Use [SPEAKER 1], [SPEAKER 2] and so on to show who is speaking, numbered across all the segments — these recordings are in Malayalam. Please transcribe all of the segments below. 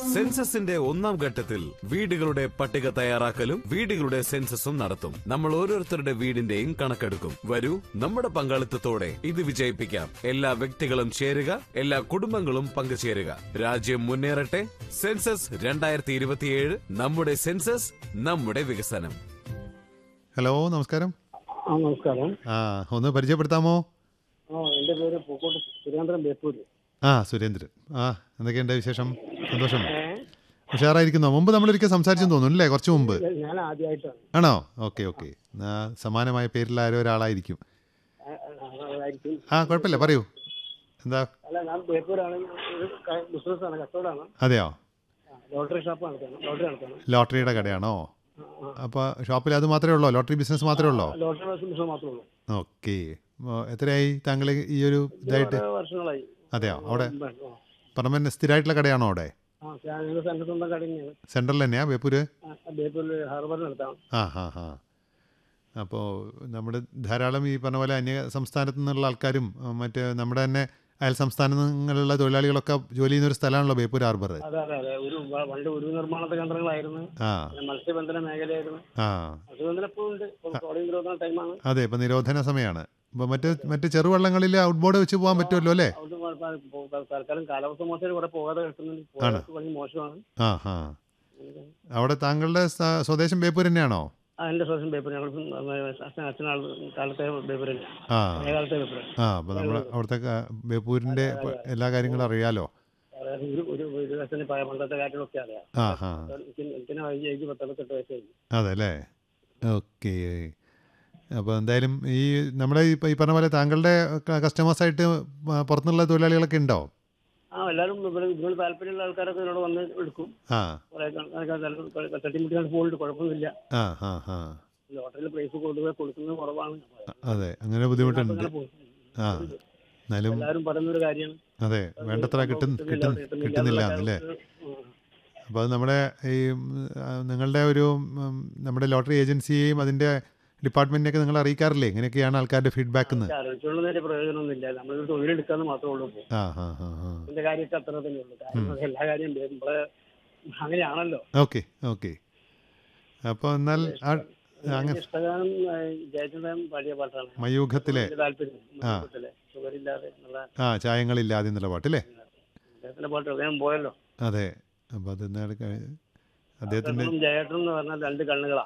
[SPEAKER 1] സെൻസസിന്റെ ഒന്നാം ഘട്ടത്തിൽ വീടുകളുടെ പട്ടിക തയ്യാറാക്കലും വീടുകളുടെ സെൻസസും നടത്തും നമ്മൾ ഓരോരുത്തരുടെ വീടിന്റെയും കണക്കെടുക്കും വരൂ നമ്മുടെ പങ്കാളിത്തത്തോടെ ഇത് വിജയിപ്പിക്കാം എല്ലാ വ്യക്തികളും ചേരുക എല്ലാ കുടുംബങ്ങളും പങ്കുചേരുക രാജ്യം മുന്നേറട്ടെ സെൻസസ് രണ്ടായിരത്തി ഇരുപത്തിയേഴ് നമ്മുടെ സെൻസസ് നമ്മുടെ വികസനം
[SPEAKER 2] ഹലോ നമസ്കാരം
[SPEAKER 3] ആ നമസ്കാരം
[SPEAKER 2] ആ ഒന്ന് പരിചയപ്പെടുത്താമോ
[SPEAKER 3] ആ എൻ്റെ പേര് പൂക്കോട്ട് സുരേന്ദ്രൻ ബേപ്പൂര്
[SPEAKER 2] ആ സുരേന്ദ്രൻ ആ എന്തൊക്കെയുണ്ട് വിശേഷം സന്തോഷം ഉഷാറായിരിക്കുന്നോ മുമ്പ് നമ്മളൊരിക്കൽ സംസാരിച്ചെന്ന് തോന്നുന്നു അല്ലേ കുറച്ച് മുമ്പ്
[SPEAKER 3] ഞാൻ ആദ്യമായിട്ടാണ്
[SPEAKER 2] ആണോ ഓക്കെ ഓക്കെ ആ സമാനമായ പേരിൽ ആരോ ഒരാളായിരിക്കും
[SPEAKER 3] ആ, ആ, അതായിരിക്കും
[SPEAKER 2] ആ കുഴപ്പമില്ല പറയൂ എന്താ
[SPEAKER 3] അല്ല ഞാൻ ബേപ്പൂരാണ് ഒരു ക- ബിസിനസ്സാണ് കച്ചവടമാണ്
[SPEAKER 2] അതെയോ
[SPEAKER 3] ആ, ലോട്ടറി ഷോപ്പ് നടത്താണ് ലോട്ടറി നടത്താണ്
[SPEAKER 2] ലോട്ടറിയുടെ കടയാണോ അപ്പോൾ ഷോപ്പിൽ അത് മാത്രമേ ഉള്ളൂ ലോട്ടറി ബിസിനസ് മാത്രമേ ഉള്ളൂ
[SPEAKER 3] ലോട്ടറി ബിസിനസ് മാത്രമേ ഉള്ളൂ
[SPEAKER 2] ഓക്കെ എത്രയായി താങ്കൾ ഈ ഒരു ഇതായിട്ട്
[SPEAKER 3] കുറേ വർഷങ്ങളായി
[SPEAKER 2] അതെയോ അവിടെ
[SPEAKER 3] ആ, ആ.
[SPEAKER 2] പെർമനന്റ് സ്ഥിരമായിട്ടുള്ള കടയാണോ അവിടെ
[SPEAKER 3] ആ ഞങ്ങൾ എൻ്റെ സ്വന്തം കട തന്നെയാണ്
[SPEAKER 2] സെൻട്രൽ തന്നെയാ ബേപ്പൂര്
[SPEAKER 3] ആ, ബേപ്പൂരിൽ ഹാർബറിൽ നടത്താണ്
[SPEAKER 2] ആ ഹാ ഹാ അപ്പോൾ നമ്മുടെ ധാരാളം ഈ പറഞ്ഞ പോലെ അന്യ സംസ്ഥാനത്തു നിന്നുള്ള ആൾക്കാരും ആ, മറ്റ് നമ്മുടെ തന്നെ അയൽ സംസ്ഥാനങ്ങളിലുള്ള തൊഴിലാളികളൊക്കെ ജോലി ചെയ്യുന്ന ഒരു സ്ഥലമാണല്ലോ ബേപ്പൂർ ഹാർബർ
[SPEAKER 3] അതെ അതെ അതെ ഒരു വ- പണ്ട് ഒരു നിർമ്മാണ കേന്ദ്രങ്ങളായിരുന്നു
[SPEAKER 2] ആ
[SPEAKER 3] പിന്നെ മത്സ്യബന്ധന മേഖലയായിരുന്നു
[SPEAKER 2] ആ
[SPEAKER 3] മത്സ്യബന്ധനം ഇപ്പോഴും ഉണ്ട് ഇപ്പോൾ കോടതി നിരോധന ടൈമാണ്
[SPEAKER 2] അതെ ഇപ്പം നിരോധന സമയമാണ് ഇപ്പോൾ മറ്റ് മറ്റ് ചെറുവള്ളങ്ങളിൽ ഔട്ട് ബോർഡ് വെച്ച് പോകാൻ പറ്റുമല്ലോ അല്ലേ
[SPEAKER 3] അതുകൊണ്ട് കുഴപ്പമില്ല. ഇപ്പോ തൽക്കാലം കാലാവസ്ഥ മോശം കുറെ പോകാതെ കിട്ടുന്നുണ്ട് പോകാതെ പണി മോശമാണ്
[SPEAKER 2] ആ ഹാ അവിടെ താങ്കളുടെ സ- സ്വദേശം ബേപ്പൂർ തന്നെയാണോ
[SPEAKER 3] ആ എൻ്റെ സ്വന്തം പേപ്പർ ഞങ്ങൾ അച്ഛനാൾ കാലത്തെ പേപ്പർ
[SPEAKER 2] ആ
[SPEAKER 3] കാലത്തെ പേപ്പർ
[SPEAKER 2] ആ അപ്പോൾ നമ്മൾ അവിടുത്തെ ക- ബേപ്പൂരിൻ്റെ പ- എല്ലാ കാര്യങ്ങളും അറിയാലോ
[SPEAKER 3] ഒരു ഒരു ഒരു അച്ഛന് പഴയ പണ്ടത്തെ കാര്യങ്ങളൊക്കെ അറിയാം
[SPEAKER 2] ആ ഹാ
[SPEAKER 3] എനിക്ക് എനിക്കിനെ ഏജ് പത്തൊമ്പത്തെട്ട് വയസ്സായി
[SPEAKER 2] അതെ അല്ലേ ഓക്കെ അപ്പോൾ എന്തായാലും ഈ നമ്മുടെ ഈ ഈ പറഞ്ഞ പോലെ താങ്കളുടെ കസ്റ്റമേഴ്സായിട്ട് പുറത്തുനിന്നുള്ള തൊഴിലാളികളൊക്കെ ഉണ്ടോ
[SPEAKER 3] ആ എല്ലാവരും ഇവിടെ ഇതിനോട് താല്പര്യമുള്ള ആൾക്കാരൊക്കെ ഇതിനോട് വന്ന് എടുക്കും
[SPEAKER 2] ആ
[SPEAKER 3] കുറെ തട്ടിമുട്ടിയാണ് പോകുന്നുണ്ട് കുഴപ്പമൊന്നുമില്ല
[SPEAKER 2] ആ ആ ആ
[SPEAKER 3] ലോട്ടറിയിൽ പ്രൈസ് കൊടുക്കുക കൊടുക്കുന്നത് കുറവാണ്
[SPEAKER 2] അതെ അങ്ങനെ ബുദ്ധിമുട്ടുണ്ട്
[SPEAKER 3] അങ്ങനെ പോകും.
[SPEAKER 2] ആ എന്നാലും
[SPEAKER 3] എല്ലാവരും പറയുന്നൊരു കാര്യമാണ്
[SPEAKER 2] അതെ വേണ്ടത്ര കിട്ടും കിട്ടും കിട്ടുന്നില്ല എന്നല്ലേ അപ്പോൾ അത് നമ്മുടെ ഈ ഉം, ആ, നിങ്ങളുടെ ഒരു ഉം, നമ്മുടെ ലോട്ടറി ഏജൻസിയെയും അതിൻ്റെ ഡിപ്പാർട്ട്മെൻറ്റിനെയൊക്കെ നിങ്ങൾ അറിയിക്കാറില്ലേ ഇങ്ങനെയൊക്കെയാണ് ആൾക്കാരുടെ ഫീഡ്ബാക്ക് എന്ന്
[SPEAKER 3] ആലോചിച്ചുകൊള്ളുന്നതിന്റെ പ്രയോജനമൊന്നുമില്ല നമ്മളൊരു തൊഴിലെടുക്കാന്ന് മാത്രമേ ഉള്ളൂ ഇപ്പോൾ
[SPEAKER 2] ആ ആ ആ ആ
[SPEAKER 3] ഇതിന്റെ കാര്യമൊക്കെ അത്ര തന്നെ ഉള്ളൂ കാരണം എല്ലാ കാര്യം നമ്മളെ അങ്ങനെയാണല്ലോ
[SPEAKER 2] ഓക്കെ ഓക്കെ അപ്പോൾ എന്നാൽ ആ അങ്ങനെ
[SPEAKER 3] ഇഷ്ടഗാനം ജയചന്ദ്രൻ പാടിയ പാട്ടാണ്
[SPEAKER 2] മയൂഖത്തിലെ
[SPEAKER 3] എനിക്ക് താല്പര്യം മലയാളത്തിലെ ഷുഗറില്ലാതെ എന്നുള്ള
[SPEAKER 2] ആ ചായങ്ങളില്ലാതെ എന്നുള്ള പാട്ടല്ലേ
[SPEAKER 3] അദ്ദേഹത്തിന്റെ പാട്ട് അദ്ദേഹം പോയല്ലോ
[SPEAKER 2] അതെ അപ്പോൾ അത് എന്താണ് കഴി- അദ്ദേഹത്തിൻ്റെ
[SPEAKER 3] അദ്ദേഹത്തിനും ജയേട്ടനും എന്ന് പറഞ്ഞാൽ രണ്ട് കണ്ണുകളാ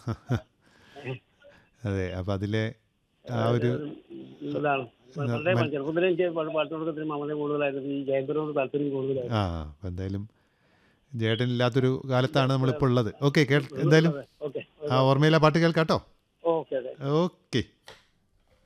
[SPEAKER 2] അതെ അപ്പോൾ അതിലെ ആ ഒരു
[SPEAKER 3] ഇതാണ് വളരെ ചെറുപ്പത്തിലെ എനിക്ക് പാട്ട് പാട്ട് കൊടുക്കത്തിന് മമത കൂടുതലായിരുന്നു ഈ ജയന്ദ്രനോട് താല്പര്യം കൂടുതലായിരുന്നു
[SPEAKER 2] ആ അപ്പോൾ എന്തായാലും ജേട്ടനില്ലാത്തൊരു കാലത്താണ് നമ്മളിപ്പോൾ ഉള്ളത് ഓക്കെ കേൾ എന്തായാലും
[SPEAKER 3] ഓക്കെ
[SPEAKER 2] ആ ഓർമ്മയിലെ പാട്ട് കേൾക്കാട്ടോ
[SPEAKER 3] ഓക്കെ അതെ
[SPEAKER 2] ഓക്കെ